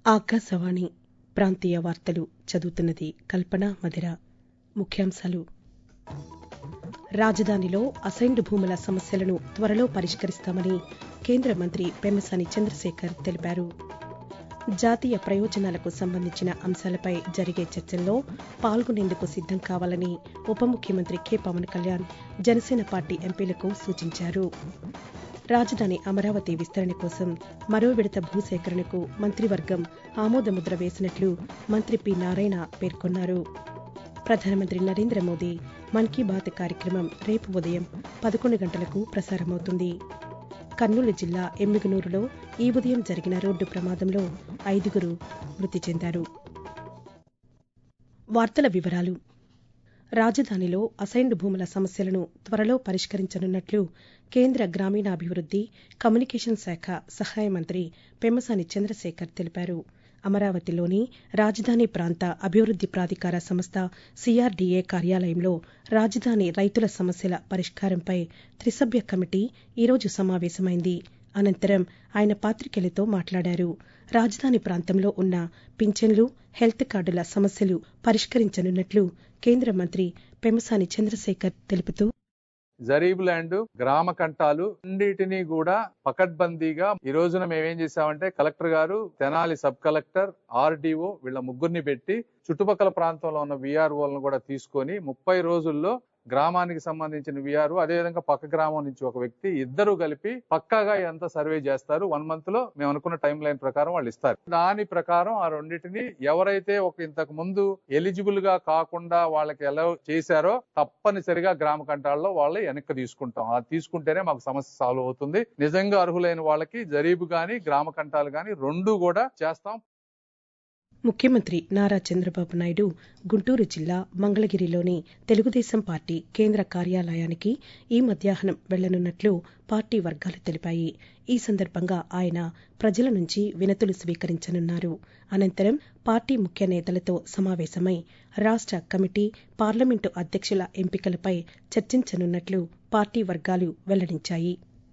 ఆకాశవాణి ప్రాంతీయ వార్తలు చదువుతున్నది కల్పన మధిర ముఖ్యాంశాలు రాజధానిలో అసైన్డ్ భూముల సమస్యలను త్వరలో పరిష్కరిస్తామని కేంద్ర మంత్రి పెమ్మసాని చంద్రశేఖర్ తెలిపారు జాతీయ ప్రయోజనాలకు సంబంధించిన అంశాలపై జరిగే చర్చల్లో పాల్గొనేందుకు సిద్దం కావాలని ఉప ముఖ్యమంత్రి కె పవన్ కళ్యాణ్ జనసేన పార్టీ ఎంపీలకు సూచించారు రాజధాని అమరావతి విస్తరణ కోసం మరో విడత భూసేకరణకు మంత్రివర్గం ఆమోదముద్ర వేసినట్లు మంత్రి పి నారాయణ పేర్కొన్నారు ప్రధానమంత్రి నరేంద్ర మోదీ మన్ కీ బాత్ కార్యక్రమం రేపు ఉదయం పదకొండు గంటలకు ప్రసారమవుతుంది కర్నూలు జిల్లా ఎమ్మిగనూరులో ఈ ఉదయం జరిగిన రోడ్డు ప్రమాదంలో ఐదుగురు మృతి చెందారు వార్తల వివరాలు రాజధానిలో అసైన్డ్ భూముల సమస్యలను త్వరలో పరిష్కరించనున్నట్లు కేంద్ర గ్రామీణాభివృద్ది కమ్యూనికేషన్ శాఖ సహాయ మంత్రి పెమ్మసాని చంద్రశేఖర్ తెలిపారు అమరావతిలోని రాజధాని ప్రాంత అభివృద్ది ప్రాధికార సంస్థ సిఆర్డీఏ కార్యాలయంలో రాజధాని రైతుల సమస్యల పరిష్కారంపై త్రిసభ్య కమిటీ ఈరోజు సమావేశమైంది అనంతరం ఆయన పాతికేయులతో మాట్లాడారు రాజధాని ప్రాంతంలో ఉన్న పింఛన్లు హెల్త్ కార్డుల సమస్యలు పరిష్కరించనున్నట్లు కేంద్ర మంత్రి పెమ్మసాని చంద్రశేఖర్ తెలుపుతూ జరీబ్ ల్యాండ్ గ్రామ కంటాలు అన్నిటినీ కూడా పకడ్బందీగా ఈ రోజున మేమేం చేసామంటే కలెక్టర్ గారు తెనాలి సబ్ కలెక్టర్ ఆర్డీఓ వీళ్ళ ముగ్గురిని పెట్టి చుట్టుపక్కల ప్రాంతంలో ఉన్న విఆర్ఓలను కూడా తీసుకొని ముప్పై రోజుల్లో గ్రామానికి సంబంధించిన విఆర్ఓ అదేవిధంగా పక్క గ్రామం నుంచి ఒక వ్యక్తి ఇద్దరు కలిపి పక్కాగా ఎంత సర్వే చేస్తారు వన్ మంత్ లో మేము అనుకున్న టైం లైన్ ప్రకారం వాళ్ళు ఇస్తారు దాని ప్రకారం ఆ రెండింటిని ఎవరైతే ఒక ఇంతకు ముందు ఎలిజిబుల్ గా కాకుండా వాళ్ళకి ఎలా చేశారో తప్పనిసరిగా గ్రామ కంటాల్లో వాళ్ళు వెనక్కి తీసుకుంటాం అది తీసుకుంటేనే మాకు సమస్య సాల్వ్ అవుతుంది నిజంగా అర్హులైన వాళ్ళకి జరీబు గాని గ్రామ కంటాలు గాని రెండు కూడా చేస్తాం ముఖ్యమంత్రి నారా చంద్రబాబు నాయుడు గుంటూరు జిల్లా మంగళగిరిలోని తెలుగుదేశం పార్టీ కేంద్ర కార్యాలయానికి ఈ మధ్యాహ్నం వెళ్లనున్నట్లు పార్టీ వర్గాలు తెలిపాయి ఈ సందర్భంగా ఆయన ప్రజల నుంచి వినతులు స్వీకరించనున్నారు అనంతరం పార్టీ ముఖ్య నేతలతో సమావేశమై రాష్ట కమిటీ పార్లమెంటు అధ్యక్షుల ఎంపికలపై చర్చించనున్నట్లు పార్టీ వర్గాలు వెల్లడించాయి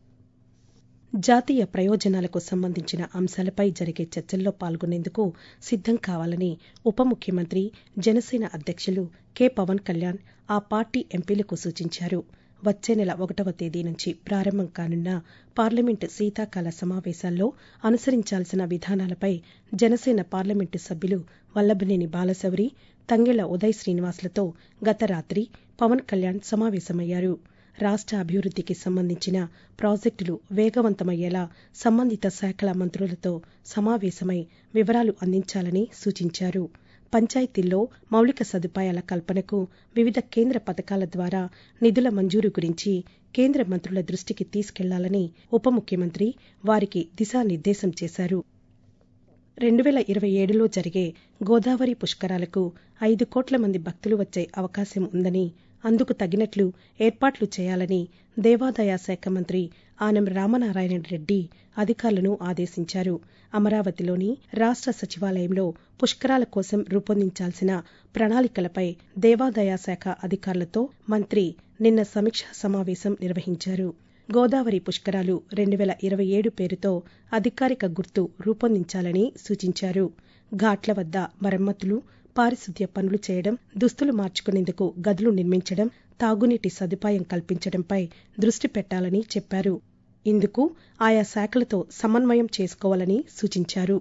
జాతీయ ప్రయోజనాలకు సంబంధించిన అంశాలపై జరిగే చర్చల్లో పాల్గొనేందుకు సిద్దం కావాలని ఉప ముఖ్యమంత్రి జనసేన అధ్యక్షులు కె పవన్ కళ్యాణ్ ఆ పార్టీ ఎంపీలకు సూచించారు వచ్చే నెల ఒకటవ తేదీ నుంచి ప్రారంభం కానున్న పార్లమెంటు శీతాకాల సమావేశాల్లో అనుసరించాల్సిన విధానాలపై జనసేన పార్లమెంటు సభ్యులు వల్లభనేని బాలశౌరి తంగెళ్ల ఉదయ్ శ్రీనివాస్లతో గత రాత్రి పవన్ కళ్యాణ్ సమావేశమయ్యారు రాష్ట అభివృద్దికి సంబంధించిన ప్రాజెక్టులు వేగవంతమయ్యేలా సంబంధిత శాఖల మంత్రులతో సమావేశమై వివరాలు అందించాలని సూచించారు పంచాయతీల్లో మౌలిక సదుపాయాల కల్పనకు వివిధ కేంద్ర పథకాల ద్వారా నిధుల మంజూరు గురించి కేంద్ర మంత్రుల దృష్టికి తీసుకెళ్లాలని ఉప ముఖ్యమంత్రి వారికి దిశానిర్దేశం చేశారు రెండు వేల ఇరవై ఏడులో జరిగే గోదావరి పుష్కరాలకు ఐదు కోట్ల మంది భక్తులు వచ్చే అవకాశం ఉందని అందుకు తగినట్లు ఏర్పాట్లు చేయాలని దేవాదాయ శాఖ మంత్రి ఆనం రామనారాయణ రెడ్డి అధికారులను ఆదేశించారు అమరావతిలోని రాష్ట సచివాలయంలో పుష్కరాల కోసం రూపొందించాల్సిన ప్రణాళికలపై దేవాదాయ శాఖ అధికారులతో మంత్రి నిన్న సమీక్షా సమావేశం నిర్వహించారు గోదావరి పుష్కరాలు రెండు వేల ఇరవై ఏడు పేరుతో అధికారిక గుర్తు రూపొందించాలని సూచించారు ఘాట్ల వద్ద మరమ్మతులు పారిశుద్ధ్య పనులు చేయడం దుస్తులు మార్చుకునేందుకు గదులు నిర్మించడం తాగునీటి సదుపాయం కల్పించడంపై దృష్టి పెట్టాలని చెప్పారు ఇందుకు ఆయా శాఖలతో సమన్వయం చేసుకోవాలని సూచించారు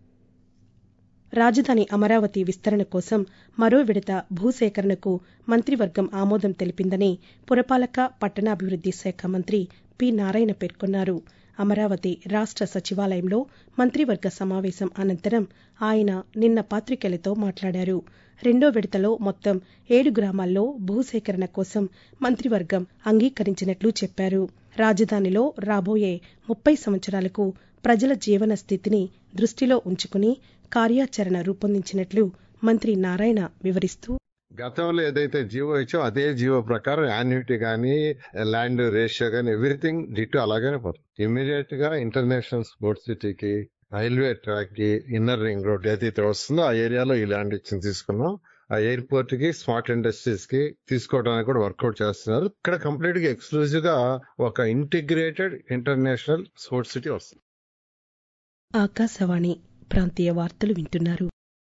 రాజధాని అమరావతి విస్తరణ కోసం మరో విడత భూసేకరణకు మంత్రివర్గం ఆమోదం తెలిపిందని పురపాలక పట్టణాభివృద్ది శాఖ మంత్రి పి నారాయణ పేర్కొన్నారు అమరావతి రాష్ట సచివాలయంలో మంత్రివర్గ సమావేశం అనంతరం ఆయన నిన్న పాతికేయులతో మాట్లాడారు రెండో విడతలో మొత్తం ఏడు గ్రామాల్లో భూసేకరణ కోసం మంత్రివర్గం అంగీకరించినట్లు చెప్పారు రాజధానిలో రాబోయే ముప్పై సంవత్సరాలకు ప్రజల జీవన స్థితిని దృష్టిలో ఉంచుకుని కార్యాచరణ రూపొందించినట్లు మంత్రి నారాయణ వివరిస్తూ గతంలో ఏదైతే జీవో ఇచ్చో అదే జీవో ప్రకారం యాన్యుటీ కానీ ల్యాండ్ రేషియో కానీ ఎవ్రీథింగ్ డిటో అలాగనే పోతుంది ఇమీడియట్ గా ఇంటర్నేషనల్ స్పోర్ట్స్ సిటీకి రైల్వే ట్రాక్ కి ఇన్నర్ రింగ్ రోడ్ ఏదైతే వస్తుందో ఆ ఏరియాలో ఈ ల్యాండ్ ఇచ్చింది తీసుకున్నాం ఆ ఎయిర్పోర్ట్ కి స్మార్ట్ ఇండస్ట్రీస్ కి తీసుకోవడానికి కూడా వర్కౌట్ చేస్తున్నారు ఇక్కడ కంప్లీట్ గా ఎక్స్క్లూజివ్ గా ఒక ఇంటిగ్రేటెడ్ ఇంటర్నేషనల్ స్పోర్ట్స్ సిటీ వస్తుంది ఆకాశవాణి ప్రాంతీయ వార్తలు వింటున్నారు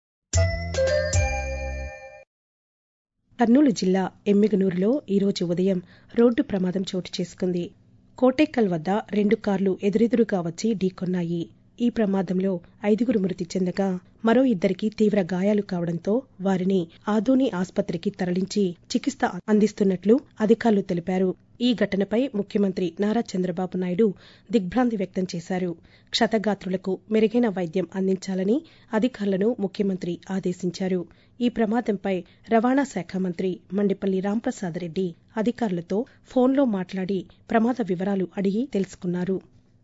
కర్నూలు జిల్లా ఎమ్మిగనూరులో ఈరోజు ఉదయం రోడ్డు ప్రమాదం చోటు చేసుకుంది కోటెక్కల్ వద్ద రెండు కార్లు ఎదురెదురుగా వచ్చి ఢీకొన్నాయి ఈ ప్రమాదంలో ఐదుగురు మృతి చెందగా మరో ఇద్దరికి తీవ్ర గాయాలు కావడంతో వారిని ఆదోని ఆసుపత్రికి తరలించి చికిత్స అందిస్తున్నట్లు అధికారులు తెలిపారు ఈ ఘటనపై ముఖ్యమంత్రి నారా చంద్రబాబు నాయుడు దిగ్భ్రాంతి వ్యక్తం చేశారు క్షతగాత్రులకు మెరుగైన వైద్యం అందించాలని అధికారులను ముఖ్యమంత్రి ఆదేశించారు ఈ ప్రమాదంపై రవాణా శాఖ మంత్రి మండిపల్లి రాంప్రసాద్ రెడ్డి అధికారులతో ఫోన్లో మాట్లాడి ప్రమాద వివరాలు అడిగి తెలుసుకున్నారు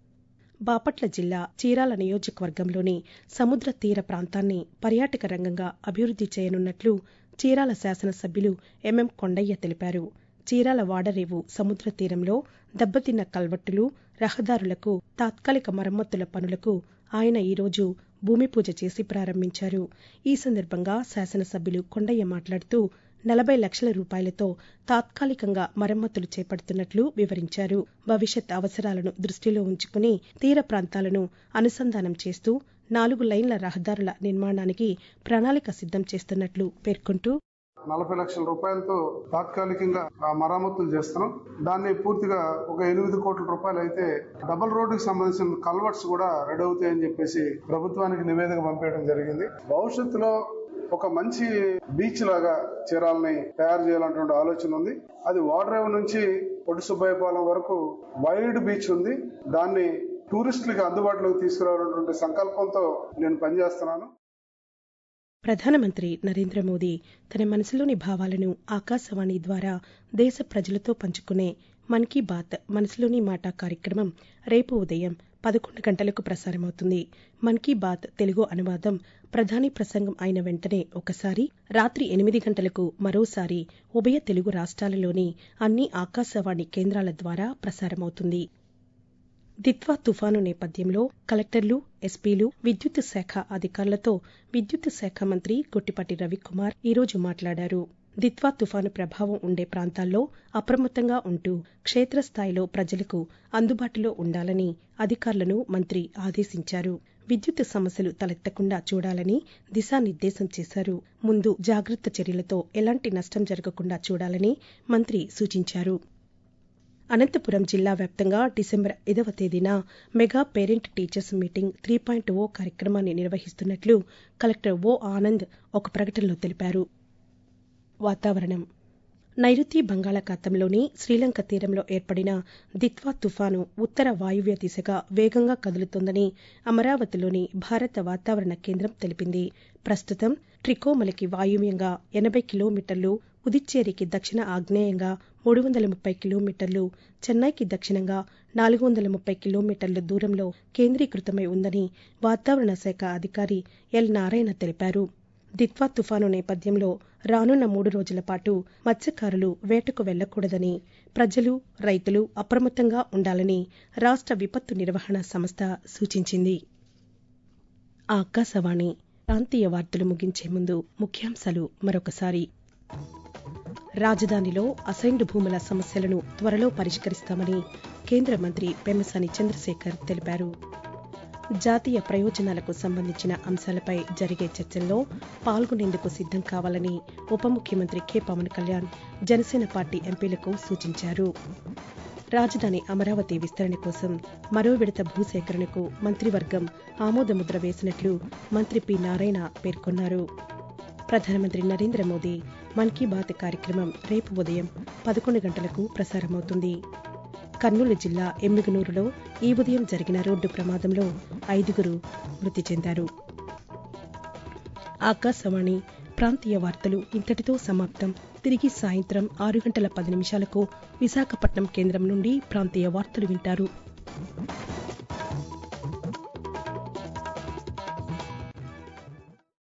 బాపట్ల జిల్లా చీరాల నియోజకవర్గంలోని సముద్ర తీర ప్రాంతాన్ని పర్యాటక రంగంగా అభివృద్ది చేయనున్నట్లు చీరాల శాసనసభ్యులు ఎంఎం కొండయ్య తెలిపారు చీరాల వాడరేవు సముద్ర తీరంలో దెబ్బతిన్న కల్వట్టులు రహదారులకు తాత్కాలిక మరమ్మతుల పనులకు ఆయన ఈరోజు భూమి పూజ చేసి ప్రారంభించారు ఈ సందర్భంగా శాసనసభ్యులు కొండయ్య మాట్లాడుతూ నలభై లక్షల రూపాయలతో తాత్కాలికంగా మరమ్మతులు చేపడుతున్నట్లు వివరించారు భవిష్యత్ అవసరాలను దృష్టిలో ఉంచుకుని తీర ప్రాంతాలను అనుసంధానం చేస్తూ నాలుగు లైన్ల రహదారుల నిర్మాణానికి ప్రణాళిక సిద్దం చేస్తున్నట్లు పేర్కొంటూ నలభై లక్షల రూపాయలతో తాత్కాలికంగా ఆ మరమ్మతులు చేస్తున్నాం దాన్ని పూర్తిగా ఒక ఎనిమిది కోట్ల రూపాయలు అయితే డబుల్ రోడ్డుకి సంబంధించిన కల్వర్ట్స్ కూడా రెడీ అవుతాయని చెప్పేసి ప్రభుత్వానికి నివేదిక పంపేయడం జరిగింది భవిష్యత్తులో ఒక మంచి బీచ్ లాగా చీరాలని తయారు చేయాలన్నటువంటి ఆలోచన ఉంది అది వాడరేవు నుంచి పొడి సుబ్బయ్యపాలెం వరకు వైడ్ బీచ్ ఉంది దాన్ని టూరిస్టులకి అందుబాటులోకి తీసుకురావాలన్నటువంటి సంకల్పంతో నేను పనిచేస్తున్నాను ప్రధానమంత్రి నరేంద్ర మోదీ తన మనసులోని భావాలను ఆకాశవాణి ద్వారా దేశ ప్రజలతో పంచుకునే మన్ కీ బాత్ మనసులోని మాట కార్యక్రమం రేపు ఉదయం పదకొండు గంటలకు ప్రసారమవుతుంది మన్ కీ బాత్ తెలుగు అనువాదం ప్రధాని ప్రసంగం అయిన వెంటనే ఒకసారి రాత్రి ఎనిమిది గంటలకు మరోసారి ఉభయ తెలుగు రాష్ట్రాలలోని అన్ని ఆకాశవాణి కేంద్రాల ద్వారా ప్రసారమవుతుంది దిత్వా తుఫాను నేపథ్యంలో కలెక్టర్లు ఎస్పీలు విద్యుత్ శాఖ అధికారులతో విద్యుత్ శాఖ మంత్రి గొట్టిపాటి రవికుమార్ ఈరోజు మాట్లాడారు దిత్వా తుఫాను ప్రభావం ఉండే ప్రాంతాల్లో అప్రమత్తంగా ఉంటూ క్షేత్రస్థాయిలో ప్రజలకు అందుబాటులో ఉండాలని అధికారులను మంత్రి ఆదేశించారు విద్యుత్ సమస్యలు తలెత్తకుండా చూడాలని దిశానిర్దేశం చేశారు ముందు జాగ్రత్త చర్యలతో ఎలాంటి నష్టం జరగకుండా చూడాలని మంత్రి సూచించారు అనంతపురం జిల్లా వ్యాప్తంగా డిసెంబర్ ఐదవ తేదీన mega parent teachers meeting three point O కార్యక్రమాన్ని నిర్వహిస్తున్నట్లు కలెక్టర్ ఓ ఆనంద్ ఒక ప్రకటనలో తెలిపారు వాతావరణం నైరుతి బంగాళాఖాతంలోని శ్రీలంక తీరంలో ఏర్పడిన దిత్వా తుఫాను ఉత్తర వాయువ్య దిశగా వేగంగా కదులుతోందని అమరావతిలోని భారత వాతావరణ కేంద్రం తెలిపింది ప్రస్తుతం ట్రికోమలకి వాయువ్యంగా ఎనభై కిలోమీటర్లు పుదుచ్చేరికి దక్షిణ ఆగ్నేయంగా మూడు వందల ముప్పై కిలోమీటర్లు చెన్నైకి దక్షిణంగా నాలుగు వందల ముప్పై కిలోమీటర్ల దూరంలో కేంద్రీకృతమై ఉందని వాతావరణ శాఖ అధికారి ఎల్ నారాయణ తెలిపారు దిత్వా తుఫాను నేపథ్యంలో రానున్న మూడు రోజుల పాటు మత్స్యకారులు వేటకు వెళ్లకూడదని ప్రజలు రైతులు అప్రమత్తంగా ఉండాలని రాష్ట్ర విపత్తు నిర్వహణ సంస్థ సూచించింది ఆకాశవాణి ప్రాంతీయ వార్తలు ముగించే ముందు ముఖ్యాంశాలు మరొకసారి రాజధానిలో అసైన్డ్ భూముల సమస్యలను త్వరలో పరిష్కరిస్తామని కేంద్ర మంత్రి పెమ్మసాని చంద్రశేఖర్ తెలిపారు జాతీయ ప్రయోజనాలకు సంబంధించిన అంశాలపై జరిగే చర్చల్లో పాల్గొనేందుకు సిద్దం కావాలని ఉప ముఖ్యమంత్రి కె పవన్ కళ్యాణ్ జనసేన పార్టీ ఎంపీలకు సూచించారు రాజధాని అమరావతి విస్తరణ కోసం మరో విడత భూసేకరణకు మంత్రివర్గం ఆమోదముద్ర వేసినట్లు మంత్రి పి నారాయణ పేర్కొన్నారు ప్రధానమంత్రి నరేంద్ర మోదీ మన్ కీ బాత్ కార్యక్రమం రేపు ఉదయం పదకొండు గంటలకు ప్రసారమవుతుంది కర్నూలు జిల్లా ఎమ్మిగనూరులో ఈ ఉదయం జరిగిన రోడ్డు ప్రమాదంలో ఐదుగురు మృతి చెందారు ఆకాశవాణి ప్రాంతీయ వార్తలు ఇంతటితో సమాప్తం తిరిగి సాయంత్రం ఆరు గంటల పది నిమిషాలకు విశాఖపట్నం కేంద్రం నుండి ప్రాంతీయ వార్తలు వింటారు